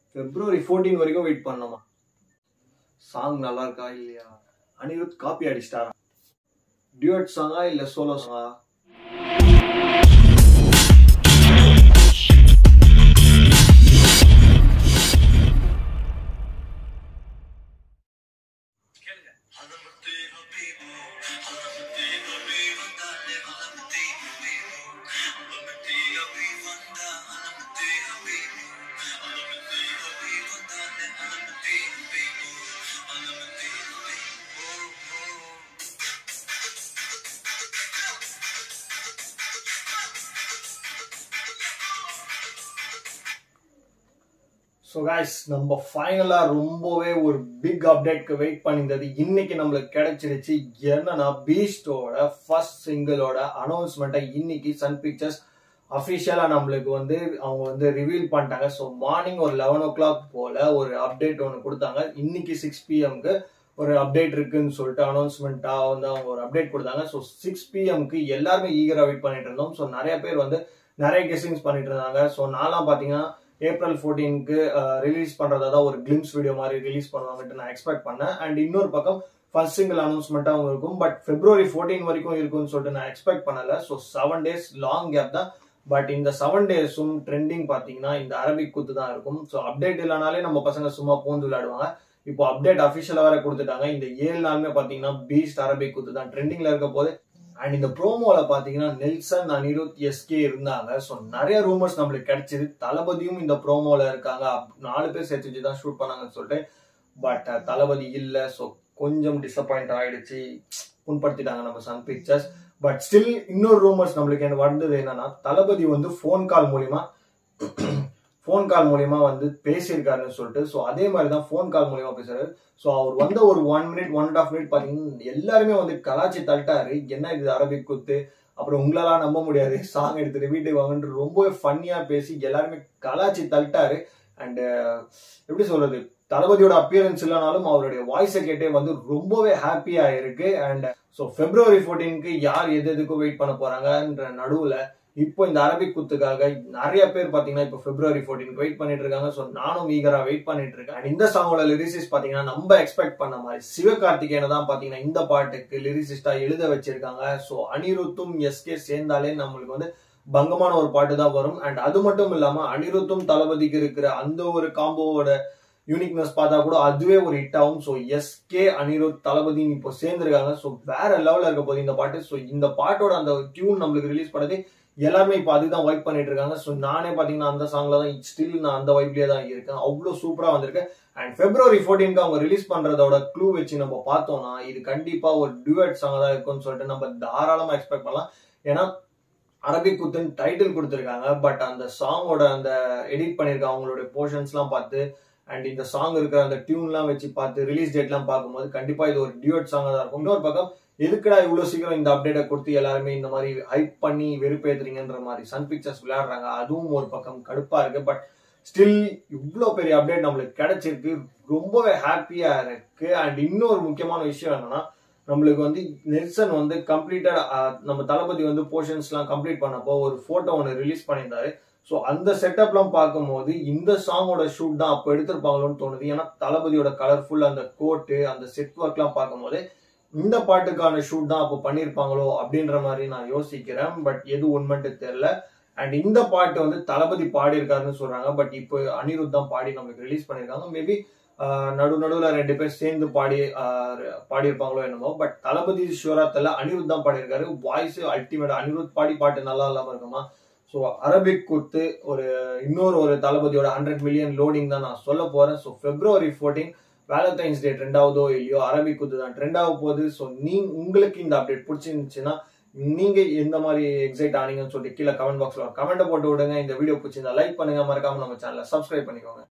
பிப்ரவரி fourteen வரைக்கும் wait பண்ணணுமா song நல்லா இருக்கா இல்லையா அனிருத் காப்பி அடிச்சிட்டாரா டியூட் சாங்கா இல்ல சோலோ சாங்கா ஸோ guys நம்ம ஃபைனலாக ரொம்பவே ஒரு பிக் அப்டேட்க்கு வெயிட் பண்ணியிருந்தது இன்னைக்கு நம்மளுக்கு கிடைச்சிருச்சு என்னன்னா பீஸ்டோட ஃபர்ஸ்ட் சிங்கிளோட அனௌன்ஸ்மெண்ட்டை இன்னைக்கு சன் பிக்சர்ஸ் அஃபிஷியலாக நம்மளுக்கு வந்து அவங்க வந்து ரிவீல் பண்ணிட்டாங்க ஸோ மார்னிங் ஒரு லெவன் ஓ கிளாக் போல ஒரு அப்டேட் ஒன்று கொடுத்தாங்க இன்னைக்கு சிக்ஸ் பிஎம்க்கு ஒரு அப்டேட் இருக்குன்னு சொல்லிட்டு அனௌன்ஸ்மெண்ட்டாக வந்து அவங்க ஒரு அப்டேட் கொடுத்தாங்க ஸோ சிக்ஸ் பிஎம்க்கு எல்லாருமே ஈகராக வெயிட் பண்ணிட்டு இருந்தோம் ஸோ நிறைய பேர் வந்து நிறைய கெஸ்டிங்ஸ் பண்ணிட்டு இருந்தாங்க ஸோ நான்லாம் பார்த்தீங்கன்னா ஏப்ரல் ஃபோர்டீனுக்கு ரிலீஸ் பண்றதா தான் ஒரு கிளிம்ஸ் வீடியோ மாதிரி ரிலீஸ் பண்ணுவாங்கன்ட்டு நான் எக்ஸ்பெக்ட் பண்ணேன் அண்ட் இன்னொரு பக்கம் ஃபர்ஸ்ட் சிங்கிள் அனௌன்ஸ்மெண்ட்டாகவும் இருக்கும் பட் பிப்ரவரி ஃபோர்டீன் வரைக்கும் இருக்கும்னு சொல்லிட்டு நான் எக்ஸ்பெக்ட் பண்ணல so seven days long gap தான் பட் இந்த செவன் டேஸும் ட்ரெண்டிங் பார்த்தீங்கன்னா இந்த அரபிக் குத்து தான் இருக்கும் ஸோ அப்டேட் இல்லைனாலே நம்ம பசங்க சும்மா பூந்து விளையாடுவாங்க இப்போ அப்டேட் அஃபிஷியலாக வேற கொடுத்துட்டாங்க இந்த ஏழு நாளுமே பார்த்தீங்கன்னா பீஸ்ட் அரபிக் குத்து தான் ட்ரெண்டிங்ல இருக்க போது அண்ட் இந்த ப்ரோமோல பாத்தீங்கன்னா நெல்சன் அனிருத் எஸ்கே இருந்தாங்க ஸோ நிறைய ரூமர்ஸ் நம்மளுக்கு கிடைச்சது தளபதியும் இந்த ப்ரோமோல இருக்காங்க நாலு பேர் சேர்த்து வச்சு தான் ஷூட் பண்ணாங்கன்னு சொல்லிட்டு பட் தளபதி இல்லை ஸோ கொஞ்சம் டிசப்பாயிண்ட் ஆயிடுச்சு புண்படுத்திட்டாங்க நம்ம சன் பிக்சர்ஸ் பட் ஸ்டில் இன்னொரு ரூமர்ஸ் நம்மளுக்கு என்ன வந்தது என்னன்னா தளபதி வந்து ஃபோன் கால் மூலியமா ஃபோன் கால் மூலியமா வந்து பேசியிருக்காருன்னு சொல்லிட்டு ஸோ அதே மாதிரி தான் ஃபோன் கால் மூலியமா பேசுறாரு ஸோ அவர் வந்த ஒரு one minute one and half minute பார்த்தீங்கன்னா எல்லாருமே வந்து கலாச்சி தள்ளிட்டாரு என்ன இது அரபிக் குத்து அப்புறம் உங்களாலாம் நம்ப முடியாது சாங் எடுத்துட்டு வீட்டுக்கு வாங்கன்ட்டு ரொம்பவே ஃபன்னியா பேசி எல்லாருமே கலாச்சி தள்ளிட்டாரு அண்ட் எப்படி சொல்றது தளபதியோட அப்பியரன்ஸ் இல்லைனாலும் அவருடைய வாய்ஸை கேட்டே வந்து ரொம்பவே ஹாப்பியா இருக்கு அண்ட் ஸோ பிப்ரவரி ஃபோர்டீனுக்கு யார் எது எதுக்கும் வெயிட் பண்ண போறாங்கன்ற நடுவுல இப்போ இந்த அரபிக் குத்துக்காக நிறைய பேர் பாத்தீங்கன்னா இப்போ பிப்ரவரி ஃபோர்டீன் வெயிட் பண்ணிட்டு இருக்காங்க ஸோ நானும் ஈகரா வெயிட் பண்ணிட்டு இருக்கேன் அண்ட் இந்த சாங்கோட லிரிசிஸ் பாத்தீங்கன்னா நம்ம எக்ஸ்பெக்ட் பண்ண மாதிரி சிவகார்த்திகேயனை தான் பாத்தீங்கன்னா இந்த பாட்டுக்கு லிரிசிஸ்டா எழுத வச்சிருக்காங்க ஸோ அனிருத்தும் எஸ்கே சேர்ந்தாலே நம்மளுக்கு வந்து பங்கமான ஒரு பாட்டு தான் வரும் அண்ட் அது மட்டும் இல்லாம அனிருத்தும் தளபதிக்கு இருக்கிற அந்த ஒரு காம்போவோட யூனிக்னஸ் பார்த்தா கூட அதுவே ஒரு ஹிட் ஆகும் ஸோ எஸ்கே அனிருத் தளபதினு இப்போ சேர்ந்துருக்காங்க ஸோ வேற லெவலில் இருக்க போகுது இந்த பாட்டு ஸோ இந்த பாட்டோட அந்த டியூன் நம்மளுக்கு ரிலீஸ் பண்ணது எல்லாருமே இப்போ அதுதான் வைப் பண்ணிட்டு இருக்காங்க ஸோ நானே பார்த்தீங்கன்னா அந்த சாங்ல தான் ஸ்டில் நான் அந்த வைப்லேயே தான் இருக்கேன் அவ்வளோ சூப்பராக வந்திருக்கு அண்ட் பிப்ரவரி ஃபோர்டீனுக்கு அவங்க ரிலீஸ் பண்றதோட க்ளூ வச்சு நம்ம பார்த்தோம்னா இது கண்டிப்பா ஒரு டியூட் சாங் தான் இருக்கும்னு சொல்லிட்டு நம்ம தாராளமா எக்ஸ்பெக்ட் பண்ணலாம் ஏன்னா அரபிக் குத்துன்னு டைட்டில் கொடுத்துருக்காங்க பட் அந்த சாங்கோட அந்த எடிட் பண்ணியிருக்க அவங்களுடைய போர்ஷன்ஸ்லாம் பார்த்து அண்ட் இந்த சாங் இருக்கிற அந்த டியூன்லாம் வச்சு பார்த்து ரிலீஸ் டேட்லாம் பார்க்கும்போது கண்டிப்பா இது ஒரு டியூட் சாங்காக தான் இருக்கும் இன்னொரு பக்கம் எதுக்குடா இவ்வளவு சீக்கிரம் இந்த அப்டேட்டை கொடுத்து எல்லாருமே இந்த மாதிரி ஹைப் பண்ணி வெறுப்பேத்துறீங்கன்ற மாதிரி சன் பிக்சர்ஸ் விளையாடுறாங்க அதுவும் ஒரு பக்கம் கடுப்பா இருக்கு பட் ஸ்டில் இவ்வளோ பெரிய அப்டேட் நம்மளுக்கு கிடைச்சிருக்கு ரொம்பவே ஹாப்பியா இருக்கு அண்ட் இன்னொரு முக்கியமான விஷயம் என்னன்னா நம்மளுக்கு வந்து நெல்சன் வந்து கம்ப்ளீட்டா நம்ம தளபதி வந்து போர்ஷன்ஸ்லாம் கம்ப்ளீட் பண்ணப்போ ஒரு போட்டோ ஒன்று ரிலீஸ் பண்ணியிருந்தாரு ஸோ அந்த செட்டப்லாம் பார்க்கும்போது இந்த சாங்கோட ஷூட் தான் அப்போ எடுத்திருப்பாங்களோன்னு தோணுது ஏன்னா தளபதியோட கலர்ஃபுல் அந்த கோட்டு அந்த செட் ஒர்க்லாம் பார்க்கும்போது இந்த பாட்டுக்கான ஷூட் தான் அப்போ பண்ணியிருப்பாங்களோ அப்படின்ற மாதிரி நான் யோசிக்கிறேன் பட் எது உண்மைட்டு தெரியல அண்ட் இந்த பாட்டு வந்து தளபதி பாடியிருக்காருன்னு சொல்றாங்க பட் இப்போ அனிருத் தான் பாடி நமக்கு ரிலீஸ் பண்ணியிருக்காங்க மேபி நடு நடுவில் ரெண்டு பேர் சேர்ந்து பாடி பாடியிருப்பாங்களோ என்னமோ பட் தளபதி ஷூரா தெரியல அனிருத் தான் பாடியிருக்காரு வாய்ஸ் அல்டிமேட் அனிருத் பாடி பாட்டு நல்லா இல்லாம இருக்குமா ஸோ அரபிக் குத்து ஒரு இன்னொரு ஒரு தளபதியோட ஹண்ட்ரட் மில்லியன் லோடிங் தான் நான் சொல்ல போறேன் ஸோ பிப்ரவரி ஃபோர்டீன் வேலண்டைன்ஸ் டே ட்ரெண்ட் ஆகுதோ இல்லையோ அரபிக் குத்து தான் ட்ரெண்ட் ஆக போகுது ஸோ நீ உங்களுக்கு இந்த அப்டேட் பிடிச்சிருந்துச்சுன்னா நீங்க எந்த மாதிரி எக்ஸைட் ஆனீங்கன்னு சொல்லிட்டு கீழே கமெண்ட் பாக்ஸ்ல கமெண்ட் போட்டு விடுங்க இந்த வீடியோ பிடிச்சிருந்தா லைக் பண்ணுங்க மறக்காம நம்ம சேனலை சப்ஸ்கிரைப் பண்ணிக்கோங்க